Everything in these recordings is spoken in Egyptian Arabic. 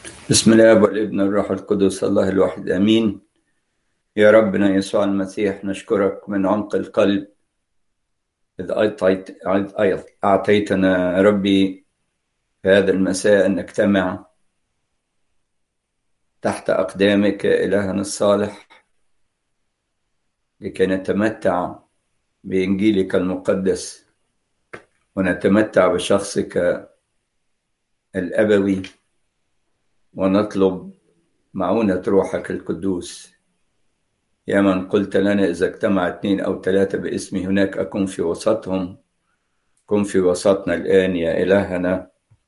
بسم الله والابن الروح القدس الله الواحد امين يا ربنا يسوع المسيح نشكرك من عمق القلب اذ أعطيت اعطيتنا ربي في هذا المساء ان نجتمع تحت اقدامك يا الهنا الصالح لكي نتمتع بانجيلك المقدس ونتمتع بشخصك الابوي ونطلب معونة روحك القدوس يا من قلت لنا إذا اجتمع اثنين أو ثلاثة باسمي هناك أكون في وسطهم كن في وسطنا الآن يا إلهنا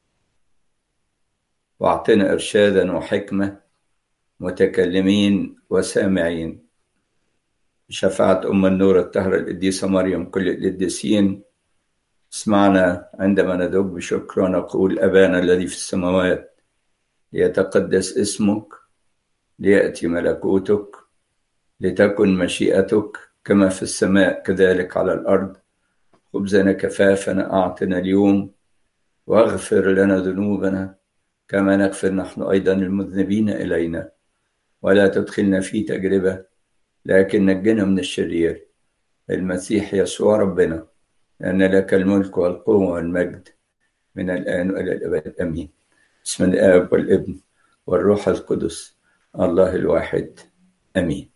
واعطنا إرشادا وحكمة متكلمين وسامعين شفاعة أم النور الطاهرة القديسة مريم كل القديسين اسمعنا عندما ندعوك بشكر ونقول أبانا الذي في السماوات ليتقدس اسمك ليأتي ملكوتك لتكن مشيئتك كما في السماء كذلك على الأرض خبزنا كفافنا أعطنا اليوم واغفر لنا ذنوبنا كما نغفر نحن أيضا المذنبين إلينا ولا تدخلنا في تجربة لكن نجنا من الشرير المسيح يسوع ربنا لأن لك الملك والقوة والمجد من الآن وإلى الأبد أمين بسم الآب والابن والروح القدس الله الواحد امين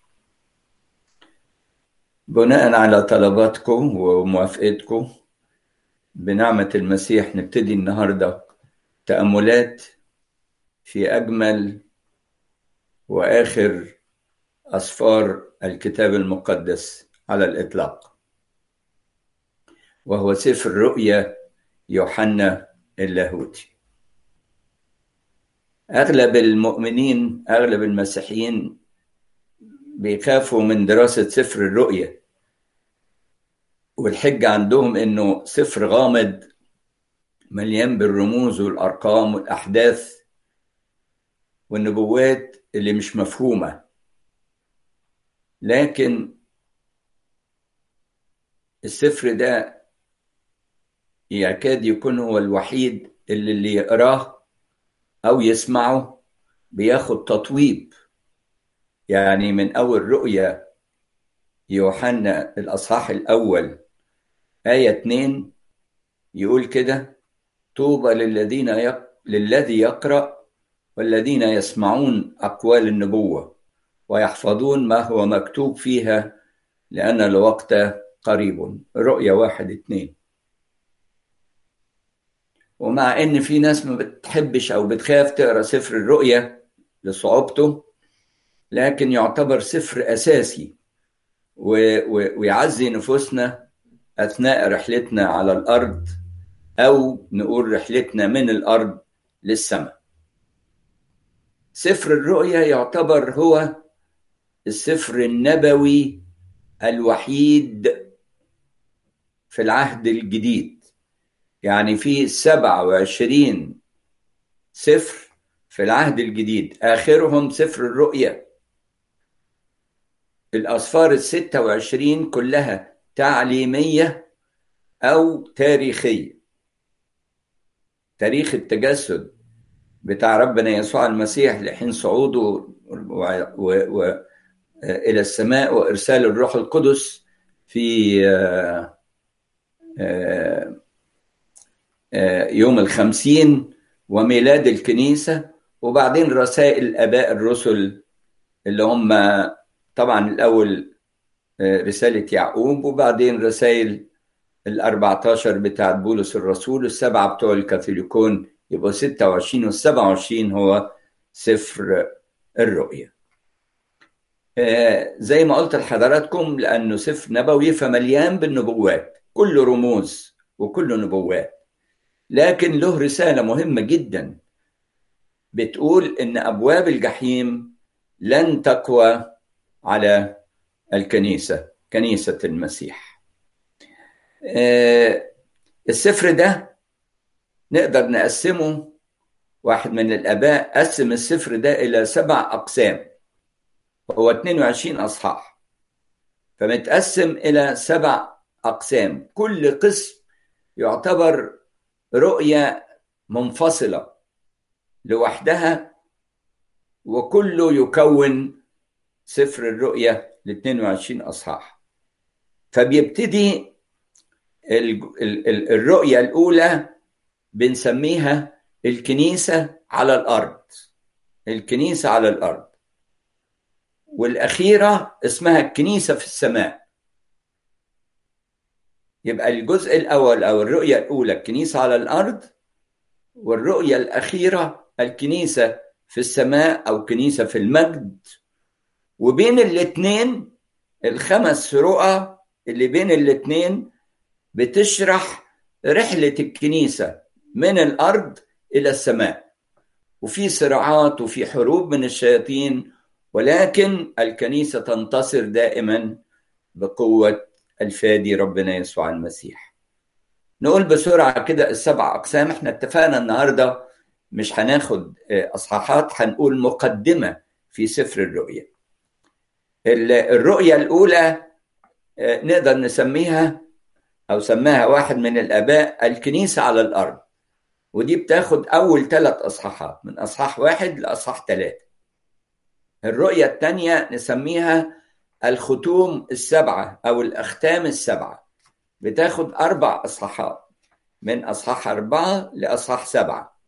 بناء على طلباتكم وموافقتكم بنعمة المسيح نبتدي النهاردة تأملات في أجمل وآخر أسفار الكتاب المقدس على الإطلاق وهو سفر رؤيا يوحنا اللاهوتي اغلب المؤمنين اغلب المسيحيين بيخافوا من دراسه سفر الرؤيا والحجه عندهم انه سفر غامض مليان بالرموز والارقام والاحداث والنبوات اللي مش مفهومه لكن السفر ده يكاد يكون هو الوحيد اللي اللي يقراه أو يسمعه بياخد تطويب يعني من أول رؤية يوحنا الأصحاح الأول آية 2 يقول كده طوبى للذين يق... للذي يقرأ والذين يسمعون أقوال النبوة ويحفظون ما هو مكتوب فيها لأن الوقت قريب رؤية واحد اتنين ومع ان في ناس ما بتحبش او بتخاف تقرا سفر الرؤيا لصعوبته لكن يعتبر سفر اساسي ويعزي نفوسنا اثناء رحلتنا على الارض او نقول رحلتنا من الارض للسماء سفر الرؤيا يعتبر هو السفر النبوي الوحيد في العهد الجديد يعني في 27 سفر في العهد الجديد آخرهم سفر الرؤيا الأسفار ال 26 كلها تعليمية أو تاريخية تاريخ التجسد بتاع ربنا يسوع المسيح لحين صعوده و... و... و... إلى السماء وإرسال الروح القدس في آ... آ... يوم الخمسين وميلاد الكنيسة وبعدين رسائل الآباء الرسل اللي هم طبعا الأول رسالة يعقوب وبعدين رسائل الأربعة عشر بتاعت بولس الرسول السبعة بتوع الكاثوليكون يبقوا ستة وعشرين والسبعة وعشرين هو سفر الرؤيا زي ما قلت لحضراتكم لأنه سفر نبوي فمليان بالنبوات كله رموز وكله نبوات لكن له رساله مهمه جدا بتقول ان ابواب الجحيم لن تقوى على الكنيسه كنيسه المسيح السفر ده نقدر نقسمه واحد من الاباء قسم السفر ده الى سبع اقسام هو 22 اصحاح فمتقسم الى سبع اقسام كل قسم يعتبر رؤية منفصلة لوحدها وكله يكون سفر الرؤية ل 22 أصحاح فبيبتدي الرؤية الأولى بنسميها الكنيسة على الأرض الكنيسة على الأرض والأخيرة اسمها الكنيسة في السماء يبقى الجزء الأول أو الرؤية الأولى الكنيسة على الأرض والرؤية الأخيرة الكنيسة في السماء أو كنيسة في المجد وبين الاثنين الخمس رؤى اللي بين الاثنين بتشرح رحلة الكنيسة من الأرض إلى السماء وفي صراعات وفي حروب من الشياطين ولكن الكنيسة تنتصر دائما بقوة الفادي ربنا يسوع المسيح نقول بسرعة كده السبع أقسام احنا اتفقنا النهاردة مش هناخد أصحاحات هنقول مقدمة في سفر الرؤية الرؤية الأولى نقدر نسميها أو سماها واحد من الآباء الكنيسة على الأرض ودي بتاخد أول ثلاث أصحاحات من أصحاح واحد لأصحاح ثلاثة الرؤية الثانية نسميها الختوم السبعة أو الأختام السبعة بتاخد أربع أصحاحات من أصحاح أربعة لأصحاح سبعة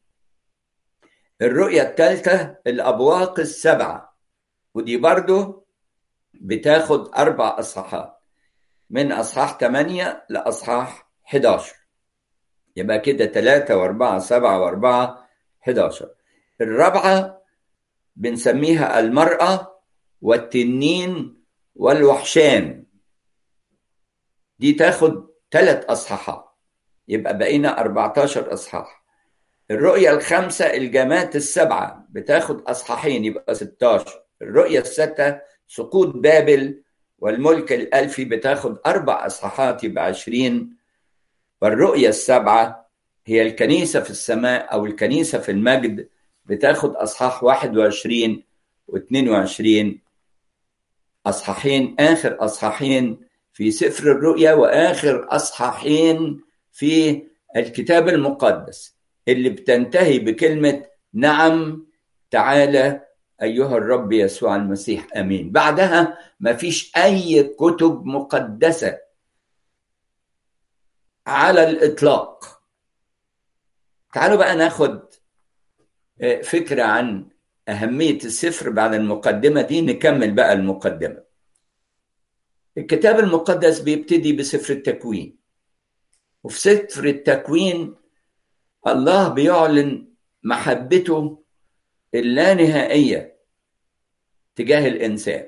الرؤية الثالثة الأبواق السبعة ودي برضو بتاخد أربع أصحاحات من أصحاح 8 لأصحاح 11 يبقى كده 3 و4 7 و4 11 الرابعة بنسميها المرأة والتنين والوحشان دي تاخد ثلاث أصحاحات يبقى بقينا 14 أصحاح الرؤية الخامسة الجامات السبعة بتاخد أصحاحين يبقى 16 الرؤية الستة سقوط بابل والملك الألفي بتاخد أربع أصحاحات يبقى عشرين والرؤية السبعة هي الكنيسة في السماء أو الكنيسة في المجد بتاخد أصحاح واحد وعشرين واثنين وعشرين أصحاحين آخر أصحاحين في سفر الرؤيا وآخر أصحاحين في الكتاب المقدس اللي بتنتهي بكلمة نعم تعالى أيها الرب يسوع المسيح أمين بعدها ما فيش أي كتب مقدسة على الإطلاق تعالوا بقى ناخد فكرة عن أهمية السفر بعد المقدمة دي نكمل بقى المقدمة الكتاب المقدس بيبتدي بسفر التكوين وفي سفر التكوين الله بيعلن محبته اللانهائية تجاه الإنسان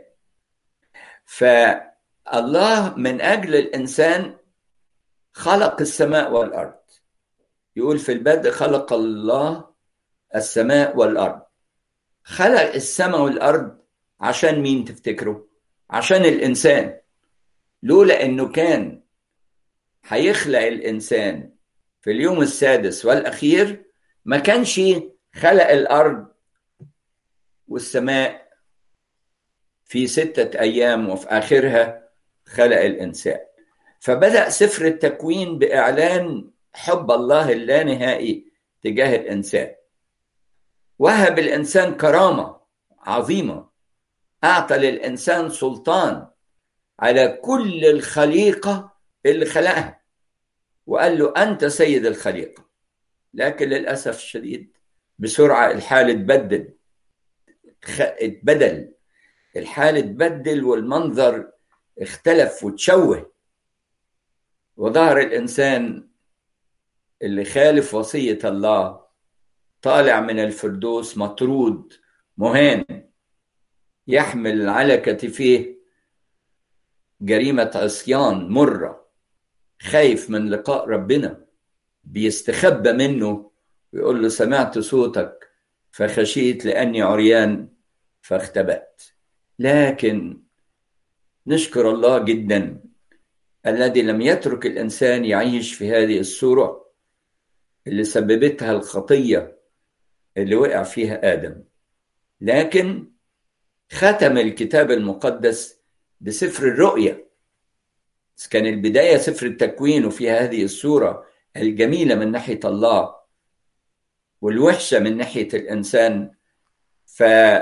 فالله من أجل الإنسان خلق السماء والأرض يقول في البدء خلق الله السماء والأرض خلق السماء والأرض عشان مين تفتكروا عشان الإنسان لولا أنه كان هيخلق الإنسان في اليوم السادس والأخير ما كانش خلق الأرض والسماء في ستة أيام وفي آخرها خلق الإنسان فبدأ سفر التكوين بإعلان حب الله اللانهائي تجاه الإنسان وهب الإنسان كرامة عظيمة أعطى للإنسان سلطان على كل الخليقة اللي خلقها وقال له أنت سيد الخليقة لكن للأسف الشديد بسرعة الحال اتبدل اتبدل الحال اتبدل والمنظر اختلف وتشوه وظهر الإنسان اللي خالف وصية الله طالع من الفردوس مطرود مهان يحمل على كتفيه جريمة عصيان مرة خايف من لقاء ربنا بيستخبى منه ويقول له سمعت صوتك فخشيت لأني عريان فاختبأت لكن نشكر الله جدا الذي لم يترك الإنسان يعيش في هذه الصورة اللي سببتها الخطية اللي وقع فيها آدم لكن ختم الكتاب المقدس بسفر الرؤيا كان البداية سفر التكوين وفي هذه الصورة الجميلة من ناحية الله والوحشة من ناحية الإنسان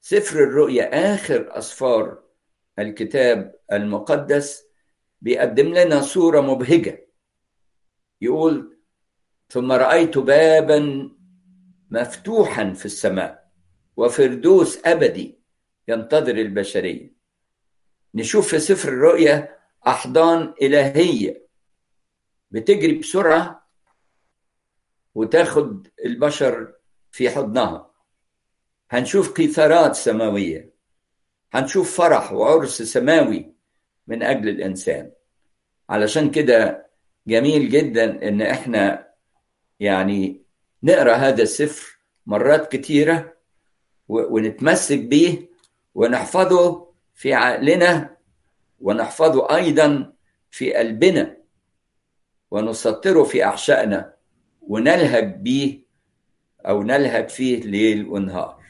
سفر الرؤيا آخر أسفار الكتاب المقدس بيقدم لنا صورة مبهجة يقول ثم رأيت بابا مفتوحا في السماء وفردوس أبدي ينتظر البشرية نشوف في سفر الرؤيا أحضان إلهية بتجري بسرعة وتاخد البشر في حضنها هنشوف قيثارات سماوية هنشوف فرح وعرس سماوي من أجل الإنسان علشان كده جميل جدا إن إحنا يعني نقرأ هذا السفر مرات كتيرة ونتمسك بيه ونحفظه في عقلنا ونحفظه أيضا في قلبنا ونسطره في أحشائنا ونلهج بيه أو نلهج فيه ليل ونهار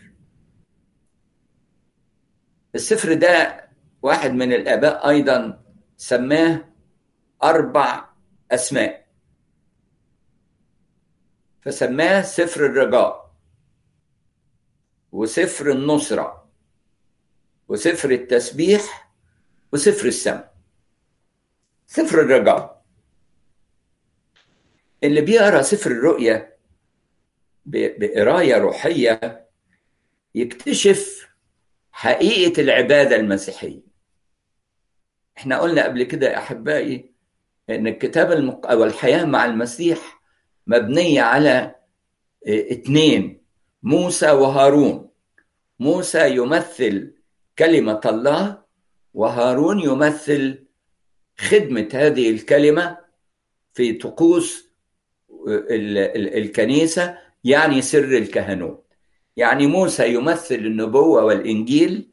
السفر ده واحد من الآباء أيضا سماه أربع أسماء فسماه سفر الرجاء وسفر النصرة وسفر التسبيح وسفر السماء سفر الرجاء اللي بيقرا سفر الرؤيا بقرايه روحيه يكتشف حقيقه العباده المسيحيه احنا قلنا قبل كده يا احبائي ان الكتاب المق... او الحياه مع المسيح مبنيه على اثنين موسى وهارون موسى يمثل كلمه الله وهارون يمثل خدمه هذه الكلمه في طقوس الكنيسه يعني سر الكهنوت يعني موسى يمثل النبوه والانجيل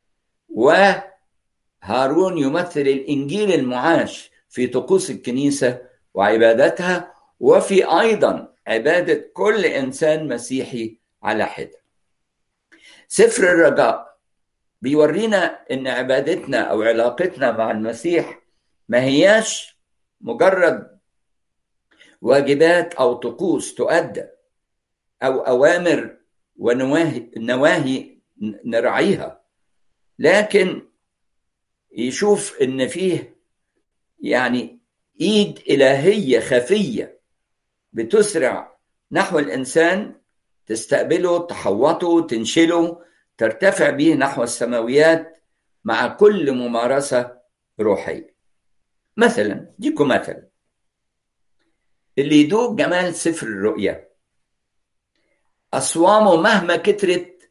وهارون يمثل الانجيل المعاش في طقوس الكنيسه وعبادتها وفي ايضا عباده كل انسان مسيحي على حده. سفر الرجاء بيورينا ان عبادتنا او علاقتنا مع المسيح ما هياش مجرد واجبات او طقوس تؤدى او اوامر ونواهي نواهي نرعيها لكن يشوف ان فيه يعني ايد الهيه خفيه بتسرع نحو الانسان تستقبله تحوطه تنشله ترتفع به نحو السماويات مع كل ممارسه روحيه مثلا ديكم مثلا اللي يدوق جمال سفر الرؤيا أصوامه مهما كترت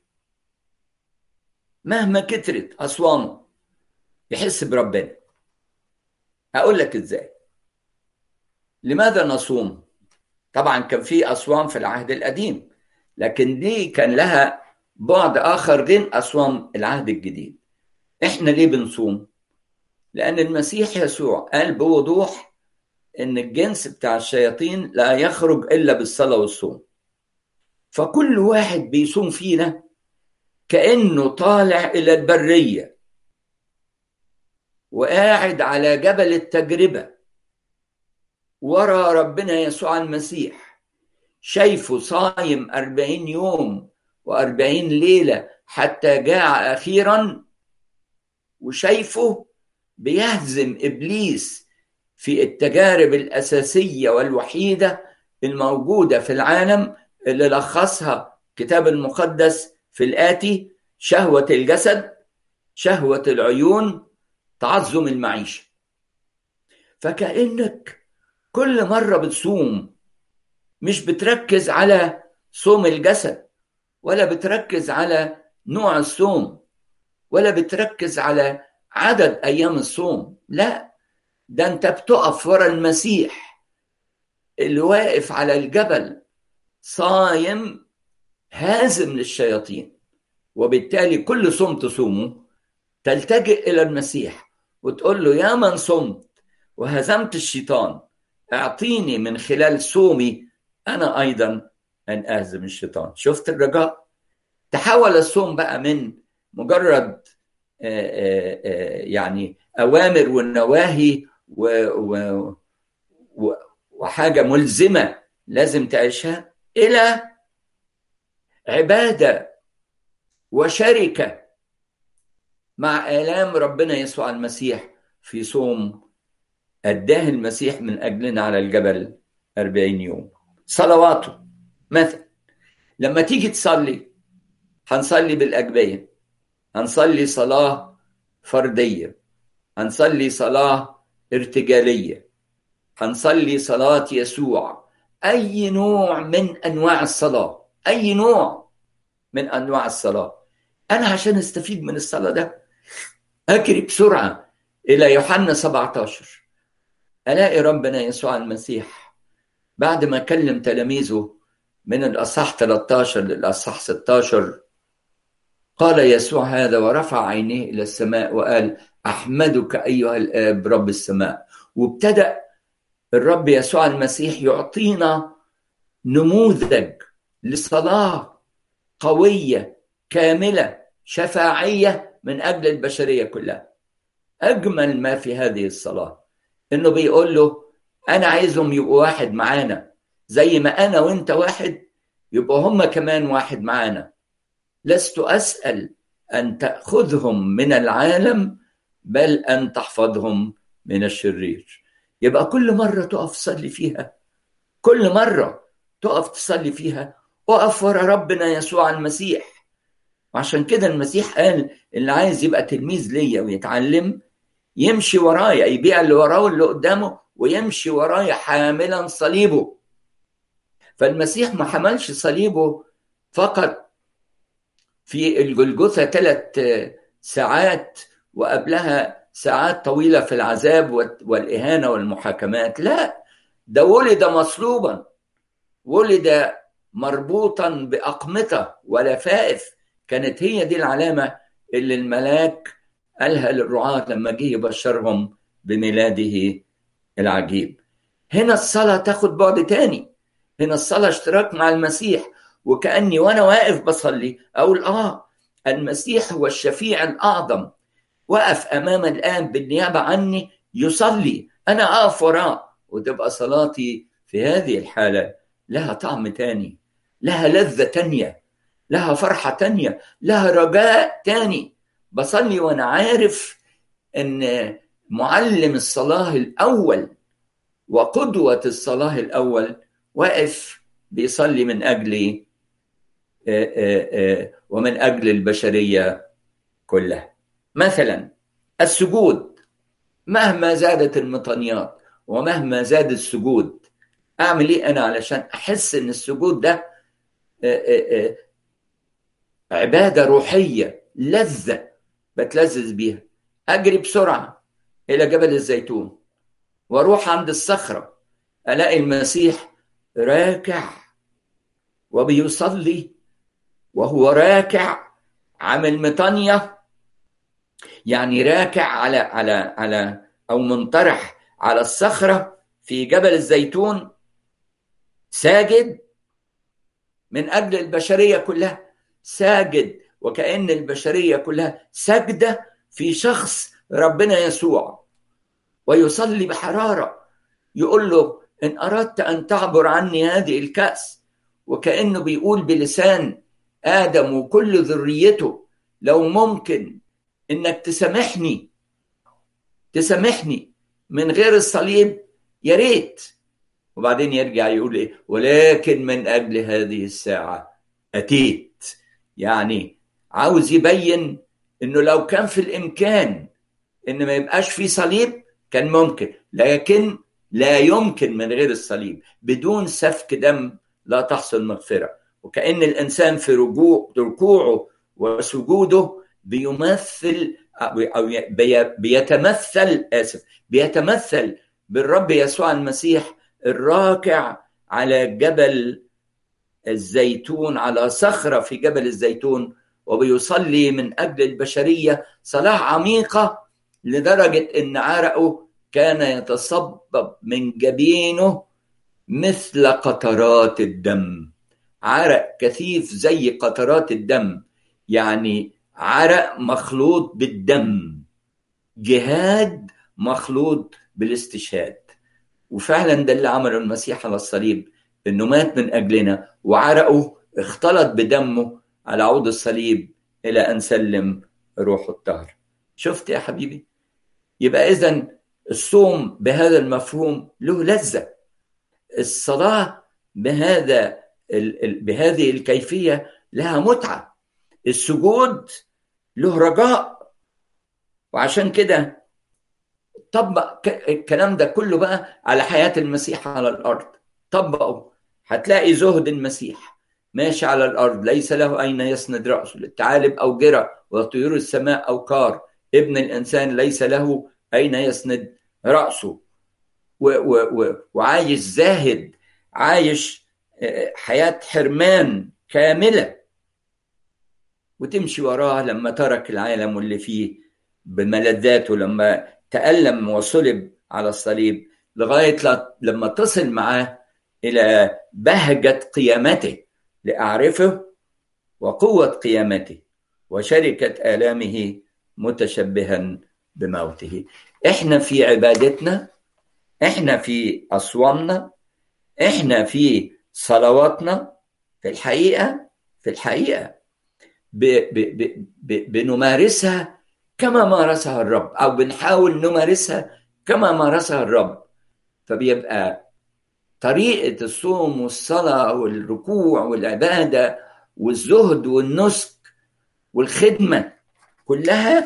مهما كترت أصوامه يحس بربنا هقول لك ازاي لماذا نصوم طبعا كان في أصوام في العهد القديم لكن دي كان لها بعد آخر غير أصوام العهد الجديد احنا ليه بنصوم لأن المسيح يسوع قال بوضوح ان الجنس بتاع الشياطين لا يخرج الا بالصلاه والصوم فكل واحد بيصوم فينا كانه طالع الى البريه وقاعد على جبل التجربه ورا ربنا يسوع المسيح شايفه صايم أربعين يوم وأربعين ليلة حتى جاع أخيرا وشايفه بيهزم إبليس في التجارب الأساسية والوحيدة الموجودة في العالم اللي لخصها كتاب المقدس في الآتي شهوة الجسد شهوة العيون تعظم المعيشة فكأنك كل مرة بتصوم مش بتركز على صوم الجسد ولا بتركز على نوع الصوم ولا بتركز على عدد أيام الصوم لا ده انت بتقف ورا المسيح اللي واقف على الجبل صايم هازم للشياطين وبالتالي كل صوم تصومه تلتجئ الى المسيح وتقول له يا من صمت وهزمت الشيطان اعطيني من خلال صومي انا ايضا ان اهزم الشيطان شفت الرجاء تحول الصوم بقى من مجرد يعني اوامر والنواهي و و وحاجه ملزمه لازم تعيشها الى عباده وشركة مع آلام ربنا يسوع المسيح في صوم أداه المسيح من أجلنا على الجبل أربعين يوم صلواته مثلا لما تيجي تصلي هنصلي بالأجبية هنصلي صلاة فردية هنصلي صلاة ارتجالية هنصلي صلاة يسوع أي نوع من أنواع الصلاة أي نوع من أنواع الصلاة أنا عشان أستفيد من الصلاة ده أجري بسرعة إلى يوحنا 17 ألاقي ربنا يسوع المسيح بعد ما كلم تلاميذه من الأصح 13 للأصح 16 قال يسوع هذا ورفع عينيه إلى السماء وقال أحمدك أيها الآب رب السماء وابتدأ الرب يسوع المسيح يعطينا نموذج لصلاة قوية كاملة شفاعية من أجل البشرية كلها أجمل ما في هذه الصلاة إنه بيقول له أنا عايزهم يبقوا واحد معانا زي ما أنا وأنت واحد يبقوا هم كمان واحد معانا لست أسأل أن تأخذهم من العالم بل أن تحفظهم من الشرير يبقى كل مرة تقف تصلي فيها كل مرة تقف تصلي فيها اقف ورا ربنا يسوع المسيح وعشان كده المسيح قال اللي عايز يبقى تلميذ ليا ويتعلم يمشي ورايا يبيع اللي وراه واللي قدامه ويمشي ورايا حاملا صليبه فالمسيح ما حملش صليبه فقط في الجلجثة ثلاث ساعات وقبلها ساعات طويلة في العذاب والإهانة والمحاكمات لا ده ولد مصلوبا ولد مربوطا بأقمطة ولفائف كانت هي دي العلامة اللي الملاك قالها للرعاة لما جه يبشرهم بميلاده العجيب هنا الصلاة تاخد بعد تاني هنا الصلاة اشتراك مع المسيح وكأني وأنا واقف بصلي أقول آه المسيح هو الشفيع الأعظم وقف أمام الآن بالنيابة عني يصلي أنا أقف وراه وتبقى صلاتي في هذه الحالة لها طعم تاني لها لذة تانية لها فرحة تانية لها رجاء تاني بصلي وأنا عارف أن معلم الصلاة الأول وقدوة الصلاة الأول واقف بيصلي من أجلي ومن أجل البشرية كلها مثلا السجود مهما زادت المطنيات ومهما زاد السجود أعمل إيه أنا علشان أحس إن السجود ده عبادة روحية لذة بتلذذ بيها أجري بسرعة إلى جبل الزيتون وأروح عند الصخرة ألاقي المسيح راكع وبيصلي وهو راكع عامل مطانية يعني راكع على على على أو منطرح على الصخرة في جبل الزيتون ساجد من أجل البشرية كلها ساجد وكأن البشرية كلها سجدة في شخص ربنا يسوع ويصلي بحرارة يقول له إن أردت أن تعبر عني هذه الكأس وكأنه بيقول بلسان آدم وكل ذريته لو ممكن إنك تسامحني تسامحني من غير الصليب يا ريت وبعدين يرجع يقول ايه ولكن من اجل هذه الساعه اتيت يعني عاوز يبين انه لو كان في الامكان ان ما يبقاش في صليب كان ممكن لكن لا يمكن من غير الصليب بدون سفك دم لا تحصل مغفره وكان الانسان في رجوع ركوعه وسجوده بيمثل او بيتمثل اسف بيتمثل بالرب يسوع المسيح الراكع على جبل الزيتون على صخره في جبل الزيتون وبيصلي من اجل البشريه صلاه عميقه لدرجه ان عرقه كان يتصبب من جبينه مثل قطرات الدم عرق كثيف زي قطرات الدم يعني عرق مخلوط بالدم جهاد مخلوط بالاستشهاد وفعلا ده اللي عمله المسيح على الصليب انه مات من اجلنا وعرقه اختلط بدمه على عود الصليب إلى أن سلم روح الطهر شفت يا حبيبي يبقى إذا الصوم بهذا المفهوم له لذة الصلاة بهذا بهذه الكيفية لها متعة السجود له رجاء وعشان كده طبق الكلام ده كله بقى على حياة المسيح على الأرض طبقه هتلاقي زهد المسيح ماشي على الأرض ليس له أين يسند رأسه للثعالب أو جرى وطيور السماء أو كار ابن الإنسان ليس له أين يسند رأسه و و و وعايش زاهد عايش حياة حرمان كاملة وتمشي وراه لما ترك العالم واللي فيه بملذاته لما تألم وصلب على الصليب لغاية لما تصل معاه إلى بهجة قيامته لأعرفه وقوة قيامته وشركة آلامه متشبها بموته احنا في عبادتنا احنا في أصوامنا احنا في صلواتنا في الحقيقة في الحقيقة ب ب ب ب بنمارسها كما مارسها الرب أو بنحاول نمارسها كما مارسها الرب فبيبقى طريقة الصوم والصلاة والركوع والعبادة والزهد والنسك والخدمة كلها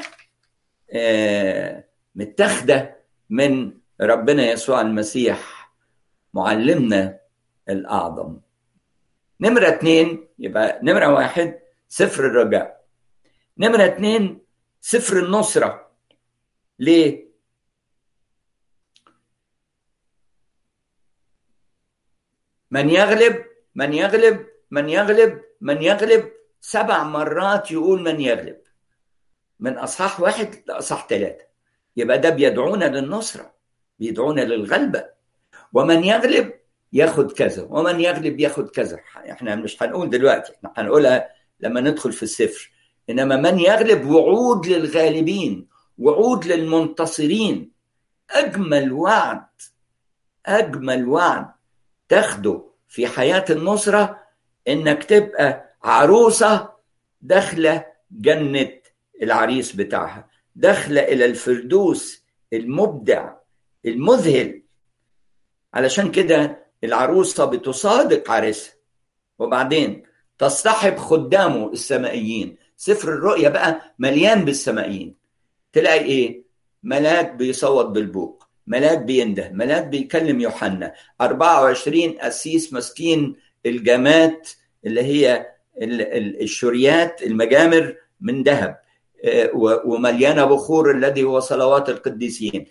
متاخدة من ربنا يسوع المسيح معلمنا الأعظم نمرة اتنين يبقى نمرة واحد سفر الرجاء نمرة اتنين سفر النصرة ليه؟ من يغلب من يغلب من يغلب من يغلب سبع مرات يقول من يغلب من أصحاح واحد لأصحاح ثلاثة يبقى ده بيدعونا للنصرة بيدعونا للغلبة ومن يغلب ياخد كذا ومن يغلب ياخد كذا احنا مش هنقول دلوقتي احنا هنقولها لما ندخل في السفر انما من يغلب وعود للغالبين وعود للمنتصرين اجمل وعد اجمل وعد تاخده في حياه النصره انك تبقى عروسه داخله جنه العريس بتاعها داخله الى الفردوس المبدع المذهل علشان كده العروسه بتصادق عريسها وبعدين تصطحب خدامه السمائيين سفر الرؤيا بقى مليان بالسمائيين تلاقي ايه ملاك بيصوت بالبوق ملاك بينده ملاك بيكلم يوحنا 24 قسيس ماسكين الجامات اللي هي الشريات المجامر من ذهب ومليانه بخور الذي هو صلوات القديسين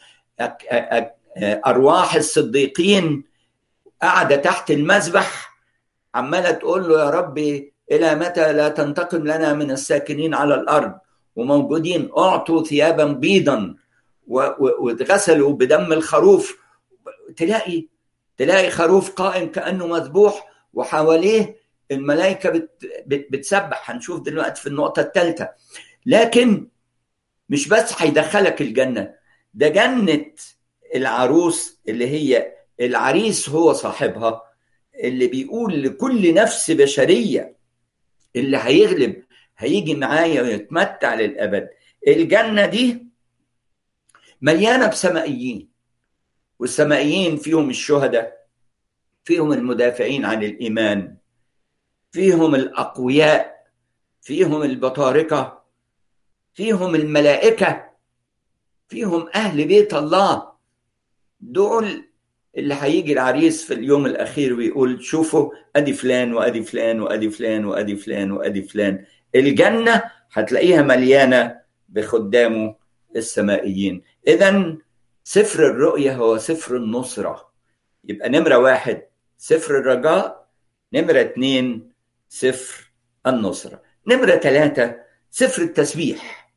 ارواح الصديقين قاعده تحت المذبح عماله تقول له يا ربي الى متى لا تنتقم لنا من الساكنين على الارض وموجودين اعطوا ثيابا بيضا واتغسلوا بدم الخروف تلاقي تلاقي خروف قائم كانه مذبوح وحواليه الملائكه بت بت بتسبح هنشوف دلوقتي في النقطه الثالثه لكن مش بس هيدخلك الجنه ده جنه العروس اللي هي العريس هو صاحبها اللي بيقول لكل نفس بشريه اللي هيغلب هيجي معايا ويتمتع للابد الجنه دي مليانه بسمائيين والسمائيين فيهم الشهداء فيهم المدافعين عن الايمان فيهم الاقوياء فيهم البطاركه فيهم الملائكه فيهم اهل بيت الله دول اللي هيجي العريس في اليوم الاخير ويقول شوفوا ادي فلان وادي فلان وادي فلان وادي فلان وادي فلان الجنه هتلاقيها مليانه بخدامه السمائيين اذا سفر الرؤيا هو سفر النصره يبقى نمره واحد سفر الرجاء نمره اتنين سفر النصره نمره ثلاثه سفر التسبيح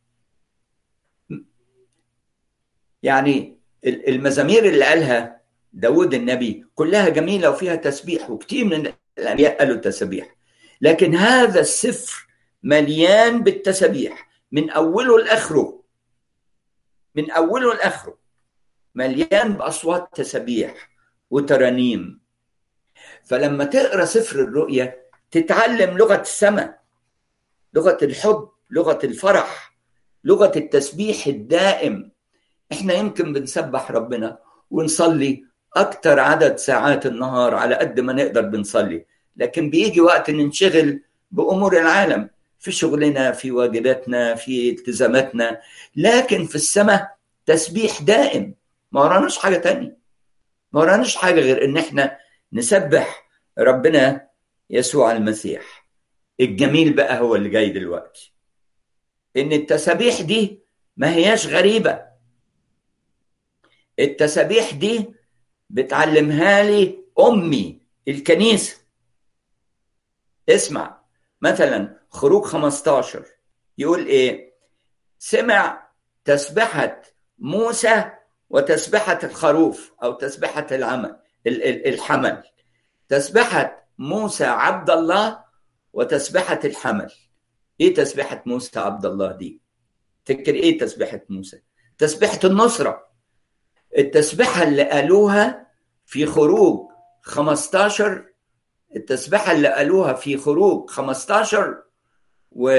يعني المزامير اللي قالها داود النبي كلها جميلة وفيها تسبيح وكتير من الأنبياء قالوا التسبيح لكن هذا السفر مليان بالتسبيح من أوله لآخره من أوله لآخره مليان بأصوات تسبيح وترانيم فلما تقرأ سفر الرؤيا تتعلم لغة السماء لغة الحب لغه الفرح لغه التسبيح الدائم احنا يمكن بنسبح ربنا ونصلي اكتر عدد ساعات النهار على قد ما نقدر بنصلي لكن بيجي وقت ننشغل بامور العالم في شغلنا في واجباتنا في التزاماتنا لكن في السماء تسبيح دائم ما وراناش حاجه تانية ما وراناش حاجه غير ان احنا نسبح ربنا يسوع المسيح الجميل بقى هو اللي جاي دلوقتي ان التسابيح دي ما هياش غريبه التسابيح دي بتعلمها لي امي الكنيسه اسمع مثلا خروج 15 يقول ايه سمع تسبحه موسى وتسبحه الخروف او تسبحه العمل الحمل تسبحه موسى عبد الله وتسبحه الحمل ايه تسبحه موسى عبد الله دي تفكر ايه تسبحه موسى تسبحه النصره التسبحه اللي قالوها في خروج 15 التسبحه اللي قالوها في خروج 15 و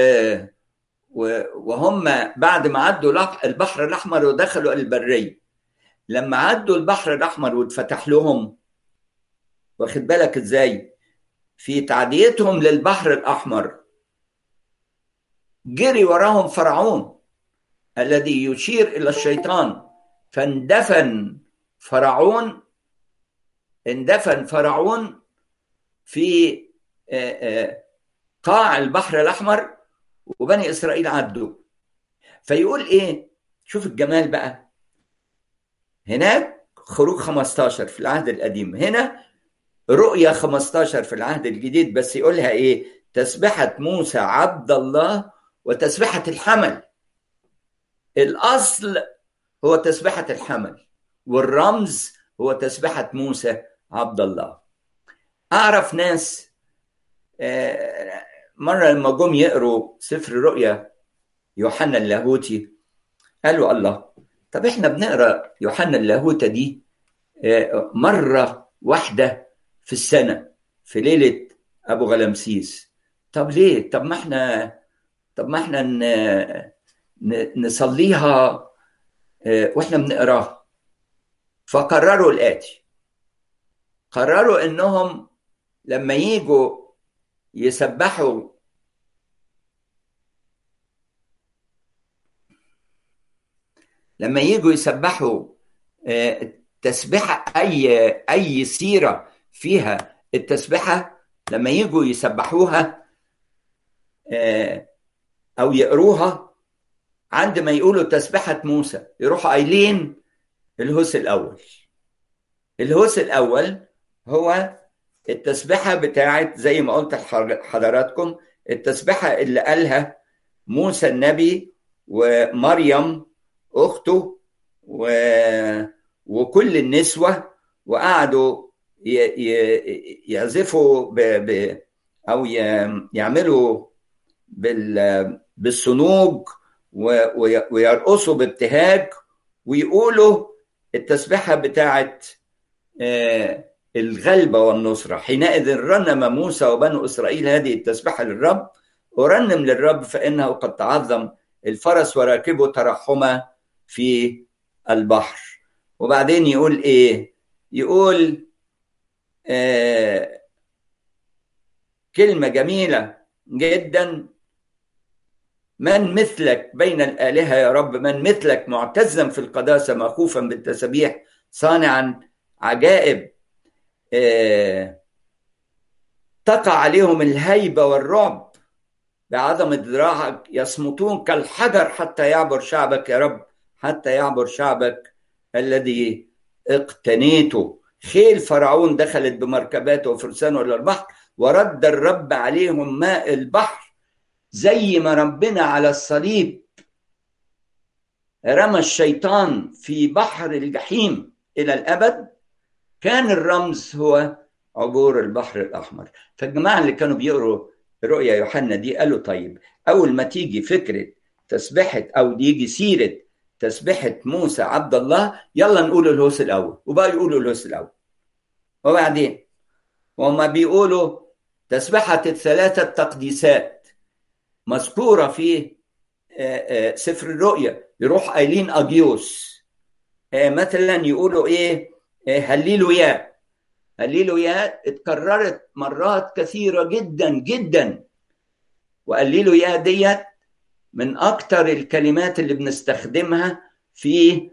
وهم بعد ما عدوا البحر الاحمر ودخلوا البريه لما عدوا البحر الاحمر واتفتح لهم واخد بالك ازاي في تعديتهم للبحر الاحمر جري وراهم فرعون الذي يشير الى الشيطان فاندفن فرعون اندفن فرعون في قاع البحر الاحمر وبني اسرائيل عدوا فيقول ايه شوف الجمال بقى هناك خروج 15 في العهد القديم هنا رؤيا 15 في العهد الجديد بس يقولها ايه تسبحة موسى عبد الله وتسبحة الحمل الأصل هو تسبحة الحمل والرمز هو تسبحة موسى عبد الله أعرف ناس مرة لما جم يقروا سفر رؤيا يوحنا اللاهوتي قالوا الله طب احنا بنقرا يوحنا اللاهوتة دي مرة واحدة في السنة في ليلة أبو غلمسيس طب ليه؟ طب ما احنا طب ما احنا نصليها واحنا بنقراها فقرروا الآتي قرروا انهم لما يجوا يسبحوا لما يجوا يسبحوا تسبحة أي أي سيرة فيها التسبحة لما يجوا يسبحوها أو يقروها عند ما يقولوا تسبحة موسى يروحوا قايلين الهوس الأول الهوس الأول هو التسبحة بتاعت زي ما قلت لحضراتكم التسبحة اللي قالها موسى النبي ومريم أخته و... وكل النسوة وقعدوا ي... ي... يعزفوا ب... ب... أو ي... يعملوا بال... بالصنوج و... و... ويرقصوا بابتهاج ويقولوا التسبحة بتاعت آه الغلبة والنصرة حينئذ رنم موسى وبنو إسرائيل هذه التسبحة للرب ورنم للرب فإنه قد تعظم الفرس وراكبه ترحما في البحر وبعدين يقول إيه يقول آه كلمة جميلة جدا من مثلك بين الآلهة يا رب من مثلك معتزا في القداسة مخوفا بالتسبيح صانعا عجائب تقع عليهم الهيبة والرعب بعظمة ذراعك يصمتون كالحجر حتى يعبر شعبك يا رب حتى يعبر شعبك الذي اقتنيته خيل فرعون دخلت بمركباته وفرسانه إلى البحر ورد الرب عليهم ماء البحر زي ما ربنا على الصليب رمى الشيطان في بحر الجحيم إلى الأبد كان الرمز هو عبور البحر الأحمر فالجماعة اللي كانوا بيقروا رؤيا يوحنا دي قالوا طيب أول ما تيجي فكرة تسبحة أو يجي سيرة تسبحة موسى عبد الله يلا نقول الهوس الأول وبقى يقولوا الهوس الأول وبعدين وما بيقولوا تسبحة الثلاثة تقديسات مذكورة في سفر الرؤيا يروح قايلين اجيوس مثلا يقولوا ايه هللوا يا هللوا يا اتكررت مرات كثيرة جدا جدا وقللوا يا ديت من أكتر الكلمات اللي بنستخدمها في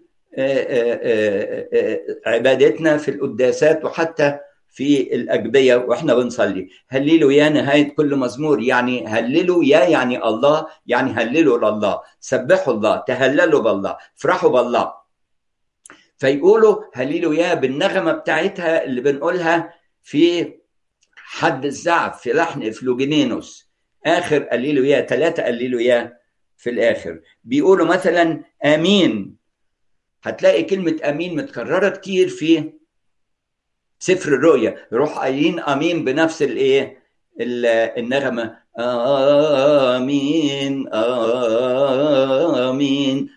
عبادتنا في القداسات وحتى في الأجبية وإحنا بنصلي هللوا يا نهاية كل مزمور يعني هللوا يا يعني الله يعني هللوا لله سبحوا الله تهللوا بالله افرحوا بالله فيقولوا هللوا يا بالنغمة بتاعتها اللي بنقولها في حد الزعف في لحن فلوجينينوس آخر قليلوا يا ثلاثة قليلوا يا في الآخر بيقولوا مثلا آمين هتلاقي كلمة آمين متكررة كتير في سفر الرؤيا يروح قايلين آمين بنفس الإيه النغمة آمين آمين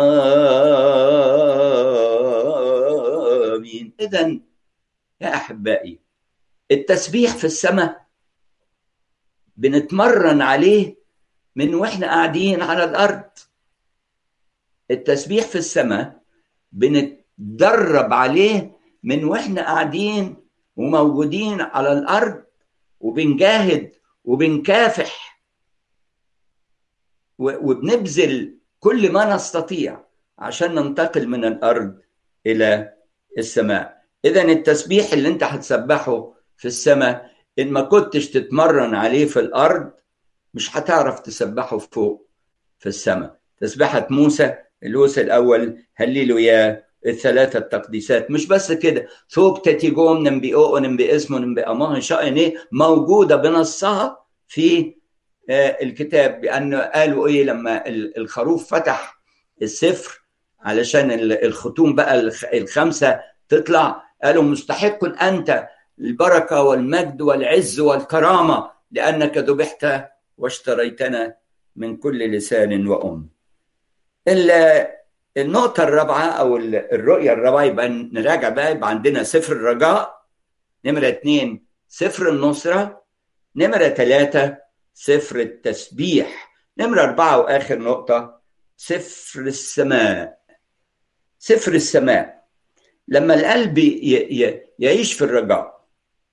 آمين إذا يا أحبائي التسبيح في السماء بنتمرن عليه من واحنا قاعدين على الارض التسبيح في السماء بنتدرب عليه من واحنا قاعدين وموجودين على الارض وبنجاهد وبنكافح وبنبذل كل ما نستطيع عشان ننتقل من الارض الى السماء اذا التسبيح اللي انت هتسبحه في السماء ان ما كنتش تتمرن عليه في الارض مش هتعرف تسبحه فوق في السماء تسبحة موسى اللوث الأول هللوا يا الثلاثة التقديسات مش بس كده ثوب تتيجوم نمبئو نمبئ نمبئ أماه شأنه موجودة بنصها في الكتاب بأنه قالوا إيه لما الخروف فتح السفر علشان الختوم بقى الخمسة تطلع قالوا مستحق أنت البركة والمجد والعز والكرامة لأنك ذبحت واشتريتنا من كل لسان وأم النقطة الرابعة أو الرؤية الرابعة يبقى نراجع بقى يبقى عندنا سفر الرجاء نمرة اثنين سفر النصرة نمرة ثلاثة سفر التسبيح نمرة أربعة وآخر نقطة سفر السماء سفر السماء لما القلب يعيش في الرجاء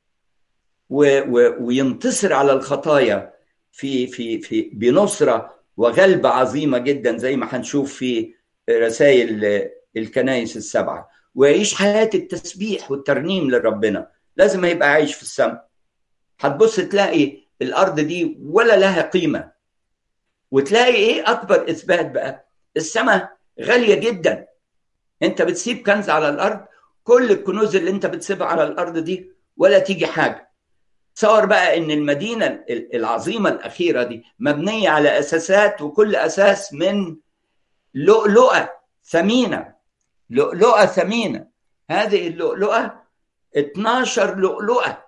وينتصر على الخطايا في في في بنصره وغلبه عظيمه جدا زي ما هنشوف في رسائل الكنائس السبعه ويعيش حياه التسبيح والترنيم لربنا لازم يبقى عايش في السماء هتبص تلاقي الارض دي ولا لها قيمه وتلاقي ايه اكبر اثبات بقى السماء غاليه جدا انت بتسيب كنز على الارض كل الكنوز اللي انت بتسيبها على الارض دي ولا تيجي حاجه تصور بقى ان المدينه العظيمه الاخيره دي مبنيه على اساسات وكل اساس من لؤلؤه ثمينه لؤلؤه ثمينه هذه اللؤلؤه 12 لؤلؤه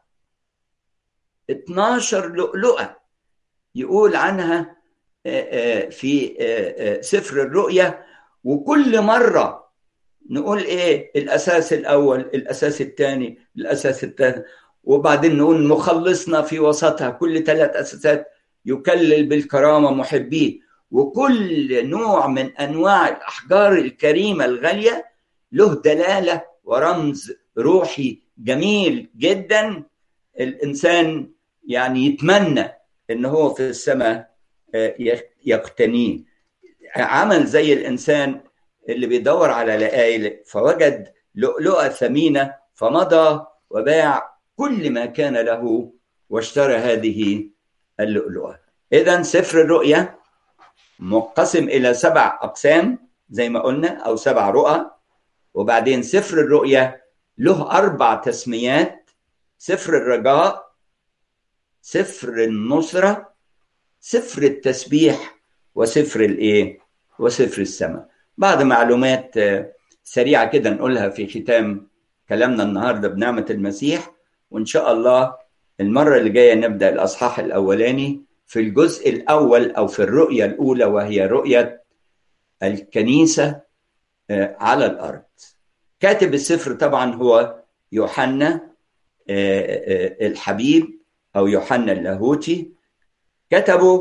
12 لؤلؤه يقول عنها في سفر الرؤيا وكل مره نقول ايه الاساس الاول الاساس الثاني الاساس الثالث وبعدين نقول مخلصنا في وسطها كل ثلاث اساسات يكلل بالكرامه محبيه وكل نوع من انواع الاحجار الكريمه الغاليه له دلاله ورمز روحي جميل جدا الانسان يعني يتمنى ان هو في السماء يقتنيه عمل زي الانسان اللي بيدور على لقايل فوجد لؤلؤه ثمينه فمضى وباع كل ما كان له واشترى هذه اللؤلؤه اذا سفر الرؤيا منقسم الى سبع اقسام زي ما قلنا او سبع رؤى وبعدين سفر الرؤيا له اربع تسميات سفر الرجاء سفر النصره سفر التسبيح وسفر الايه وسفر السماء بعض معلومات سريعه كده نقولها في ختام كلامنا النهارده بنعمه المسيح وان شاء الله المره اللي جايه نبدا الاصحاح الاولاني في الجزء الاول او في الرؤيه الاولى وهي رؤيه الكنيسه على الارض كاتب السفر طبعا هو يوحنا الحبيب او يوحنا اللاهوتي كتبه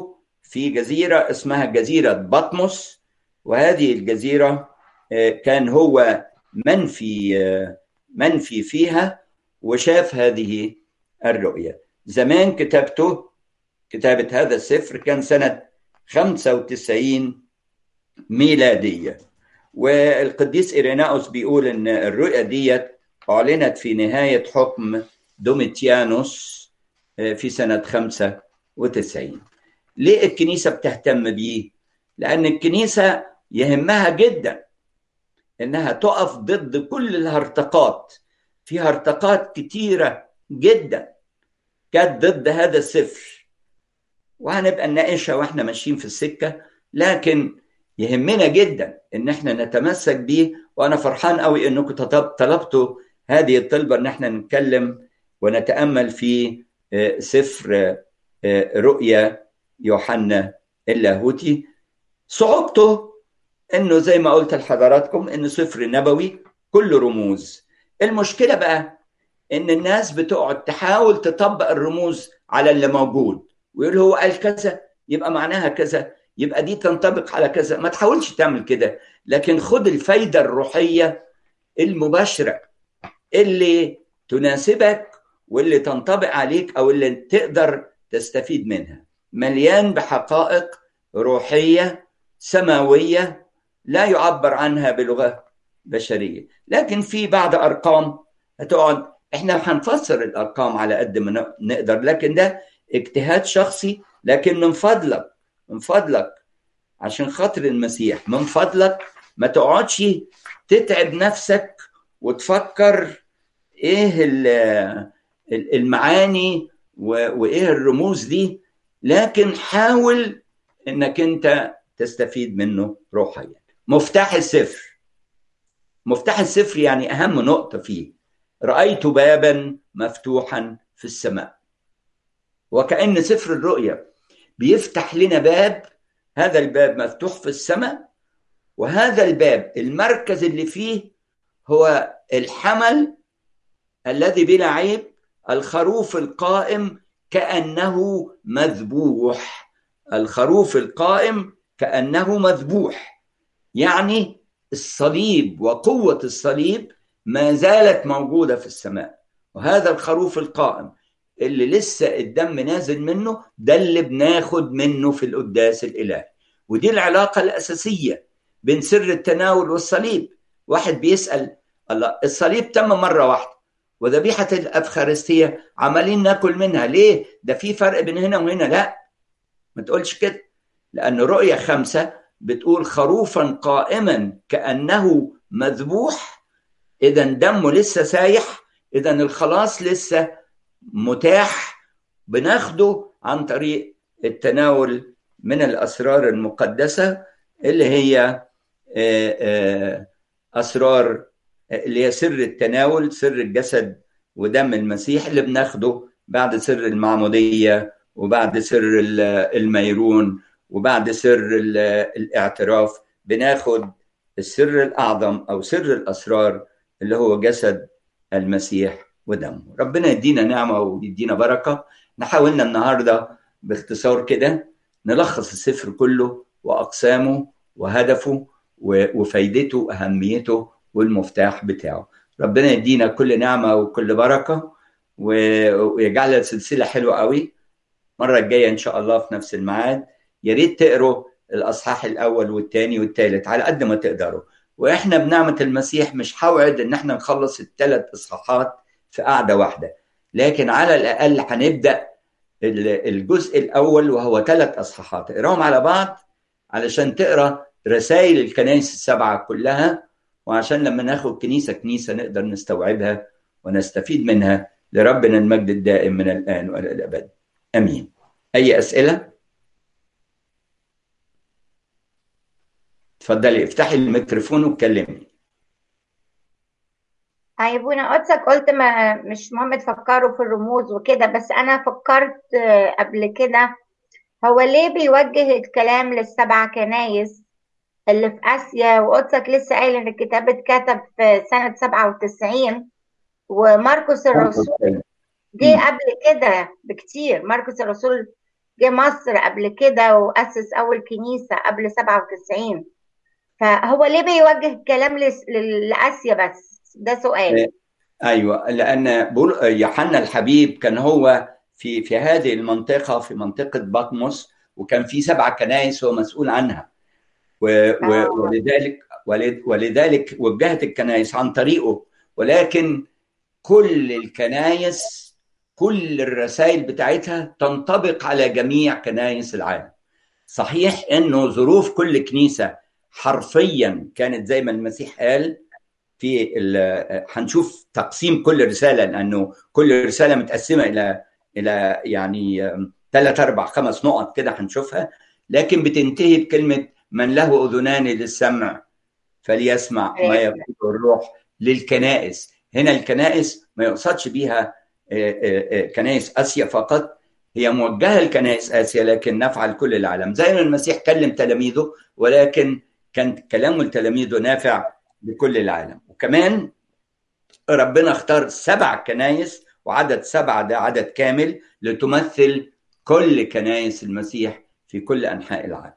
في جزيرة اسمها جزيرة بطمس وهذه الجزيرة كان هو منفي منفي فيها وشاف هذه الرؤية زمان كتابته كتابة هذا السفر كان سنة 95 ميلادية والقديس إيريناوس بيقول إن الرؤية ديت أعلنت في نهاية حكم دوميتيانوس في سنة 95 ليه الكنيسة بتهتم بيه؟ لأن الكنيسة يهمها جدا إنها تقف ضد كل الهرطقات في هرطقات كتيرة جدا كانت ضد هذا السفر وهنبقى نناقشها واحنا ماشيين في السكة لكن يهمنا جدا ان احنا نتمسك بيه وانا فرحان قوي انكم طلبتوا هذه الطلبة ان احنا نتكلم ونتأمل في سفر رؤيا يوحنا اللاهوتي صعوبته انه زي ما قلت لحضراتكم انه سفر نبوي كله رموز المشكله بقى ان الناس بتقعد تحاول تطبق الرموز على اللي موجود ويقول هو قال كذا يبقى معناها كذا يبقى دي تنطبق على كذا ما تحاولش تعمل كده لكن خد الفايده الروحيه المباشره اللي تناسبك واللي تنطبق عليك او اللي تقدر تستفيد منها مليان بحقائق روحيه سماويه لا يعبر عنها بلغه بشريه لكن في بعض ارقام هتقعد احنا هنفسر الارقام على قد ما نقدر لكن ده اجتهاد شخصي لكن من فضلك من فضلك عشان خاطر المسيح من فضلك ما تقعدش تتعب نفسك وتفكر ايه المعاني وايه الرموز دي لكن حاول انك انت تستفيد منه روحيا مفتاح السفر مفتاح السفر يعني اهم نقطه فيه رايت بابا مفتوحا في السماء وكان سفر الرؤيا بيفتح لنا باب هذا الباب مفتوح في السماء وهذا الباب المركز اللي فيه هو الحمل الذي بلا عيب الخروف القائم كانه مذبوح الخروف القائم كانه مذبوح يعني الصليب وقوه الصليب ما زالت موجوده في السماء وهذا الخروف القائم اللي لسه الدم نازل منه ده اللي بناخد منه في القداس الالهي ودي العلاقه الاساسيه بين سر التناول والصليب واحد بيسال الله الصليب تم مره واحده وذبيحه الافخارستيه عمالين ناكل منها ليه ده في فرق بين هنا وهنا لا ما تقولش كده لان رؤيه خمسه بتقول خروفا قائما كانه مذبوح اذا دمه لسه سايح اذا الخلاص لسه متاح بناخده عن طريق التناول من الاسرار المقدسه اللي هي اسرار اللي هي سر التناول سر الجسد ودم المسيح اللي بناخده بعد سر المعموديه وبعد سر الميرون وبعد سر الاعتراف بناخد السر الاعظم او سر الاسرار اللي هو جسد المسيح ودمه ربنا يدينا نعمه ويدينا بركه نحاولنا النهارده باختصار كده نلخص السفر كله واقسامه وهدفه وفايدته واهميته والمفتاح بتاعه ربنا يدينا كل نعمه وكل بركه ويجعلها سلسله حلوه قوي المره الجايه ان شاء الله في نفس الميعاد يا ريت تقروا الاصحاح الاول والثاني والثالث على قد ما تقدروا واحنا بنعمه المسيح مش هوعد ان احنا نخلص الثلاث اصحاحات في قعده واحده لكن على الاقل هنبدا الجزء الاول وهو ثلاث اصحاحات اقراهم على بعض علشان تقرا رسائل الكنائس السبعه كلها وعشان لما ناخد كنيسه كنيسه نقدر نستوعبها ونستفيد منها لربنا المجد الدائم من الان والى الابد امين اي اسئله اتفضلي افتحي الميكروفون واتكلمي هيبونا قدسك قلت ما مش مهم تفكروا في الرموز وكده بس انا فكرت قبل كده هو ليه بيوجه الكلام للسبع كنايس اللي في اسيا وقدسك لسه قايل ان الكتاب اتكتب في سنه 97 وماركوس الرسول جه قبل كده بكتير ماركوس الرسول جه مصر قبل كده وأسس أول كنيسة قبل 97 فهو ليه بيوجه الكلام لس- ل- لآسيا بس ده سؤال ايوه لان بول- يوحنا الحبيب كان هو في في هذه المنطقه في منطقه بطمس وكان في سبع كنائس هو مسؤول عنها و و آه. ولذلك ولذ- ولذلك وجهت الكنائس عن طريقه ولكن كل الكنائس كل الرسائل بتاعتها تنطبق على جميع كنائس العالم صحيح انه ظروف كل كنيسه حرفيا كانت زي ما المسيح قال في ال- هنشوف تقسيم كل رساله لانه كل رساله متقسمه الى الى يعني ثلاث اربع خمس نقط كده هنشوفها لكن بتنتهي بكلمه من له اذنان للسمع فليسمع ما يقول الروح للكنائس هنا الكنائس ما يقصدش بيها آه، آه، آه، كنائس اسيا فقط هي موجهه لكنائس اسيا لكن نافعه لكل العالم زي ما المسيح كلم تلاميذه ولكن كان كلامه لتلاميذه نافع لكل العالم وكمان ربنا اختار سبع كنايس وعدد سبعة ده عدد كامل لتمثل كل كنايس المسيح في كل أنحاء العالم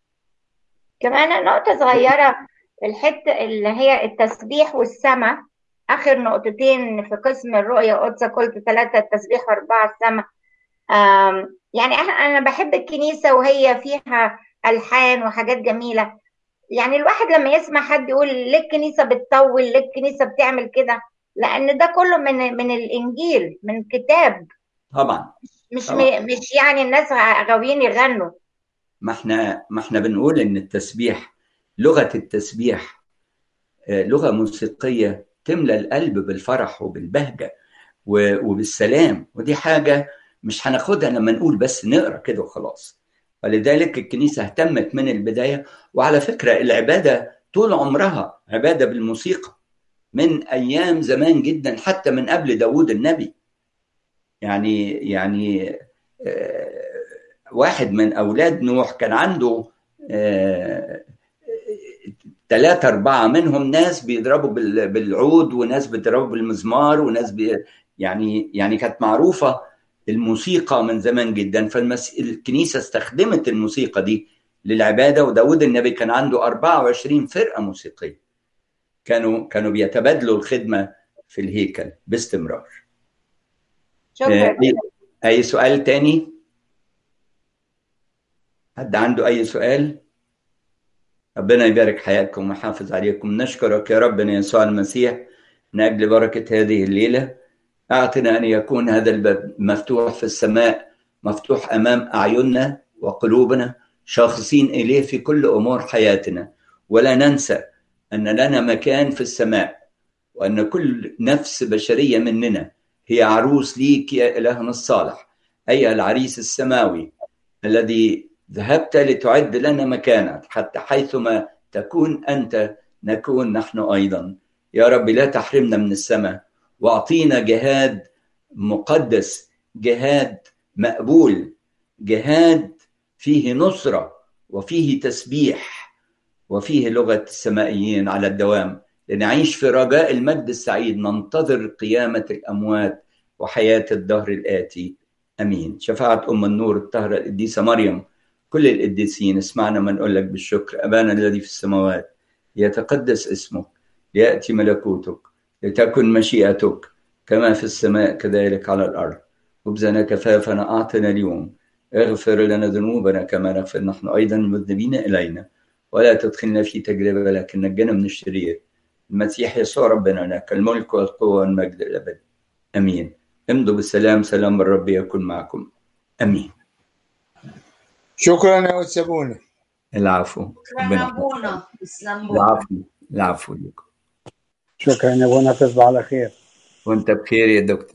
كمان نقطة صغيرة الحتة اللي هي التسبيح والسمع آخر نقطتين في قسم الرؤية قدسة قلت ثلاثة التسبيح وأربعة السمع آم، يعني أنا أنا بحب الكنيسة وهي فيها ألحان وحاجات جميلة يعني الواحد لما يسمع حد يقول ليه الكنيسة بتطول ليه الكنيسة بتعمل كده لأن ده كله من من الإنجيل من كتاب طبعا مش طبعا. مش يعني الناس غاويين يغنوا ما احنا ما احنا بنقول ان التسبيح لغة التسبيح آه، لغة موسيقية تملى القلب بالفرح وبالبهجة و- وبالسلام ودي حاجة مش هناخدها لما نقول بس نقرا كده وخلاص ولذلك الكنيسة اهتمت من البداية وعلى فكرة العبادة طول عمرها عبادة بالموسيقى من أيام زمان جدا حتى من قبل داود النبي يعني يعني آه، واحد من أولاد نوح كان عنده ثلاثة أربعة منهم ناس بيضربوا بال- بالعود وناس بيضربوا بالمزمار وناس بي يعني يعني كانت معروفة الموسيقى من زمان جدا فالكنيسة استخدمت الموسيقى دي للعبادة وداود النبي كان عنده 24 فرقة موسيقية كانوا كانوا بيتبادلوا الخدمة في الهيكل باستمرار شكرا آه، أي سؤال تاني؟ حد عنده أي سؤال؟ ربنا يبارك حياتكم ويحافظ عليكم نشكرك يا ربنا يسوع المسيح من أجل بركة هذه الليلة أعطنا أن يكون هذا الباب مفتوح في السماء مفتوح أمام أعيننا وقلوبنا شاخصين إليه في كل أمور حياتنا ولا ننسى أن لنا مكان في السماء وأن كل نفس بشرية مننا هي عروس ليك يا إلهنا الصالح أيها العريس السماوي الذي ذهبت لتعد لنا مكانا حتى حيثما تكون أنت نكون نحن أيضا يا رب لا تحرمنا من السماء واعطينا جهاد مقدس جهاد مقبول جهاد فيه نصرة وفيه تسبيح وفيه لغة السمائيين على الدوام لنعيش في رجاء المجد السعيد ننتظر قيامة الأموات وحياة الدهر الآتي أمين شفاعة أم النور الطاهرة القديسة مريم كل القديسين اسمعنا ما نقول لك بالشكر أبانا الذي في السماوات يتقدس اسمك ليأتي ملكوتك لتكن مشيئتك كما في السماء كذلك على الأرض خبزنا كفافنا أعطنا اليوم اغفر لنا ذنوبنا كما نغفر نحن أيضا المذنبين إلينا ولا تدخلنا في تجربة لكن نجنا من الشرير المسيح يسوع ربنا لك الملك والقوة والمجد الأبد أمين امضوا بالسلام سلام الرب يكون معكم أمين شكرا يا أستاذ بوني العفو ربنا شكرا ابونا تسلم بونا العفو العفو لكم شكرا يا ابونا تصبح على خير وانت بخير يا دكتور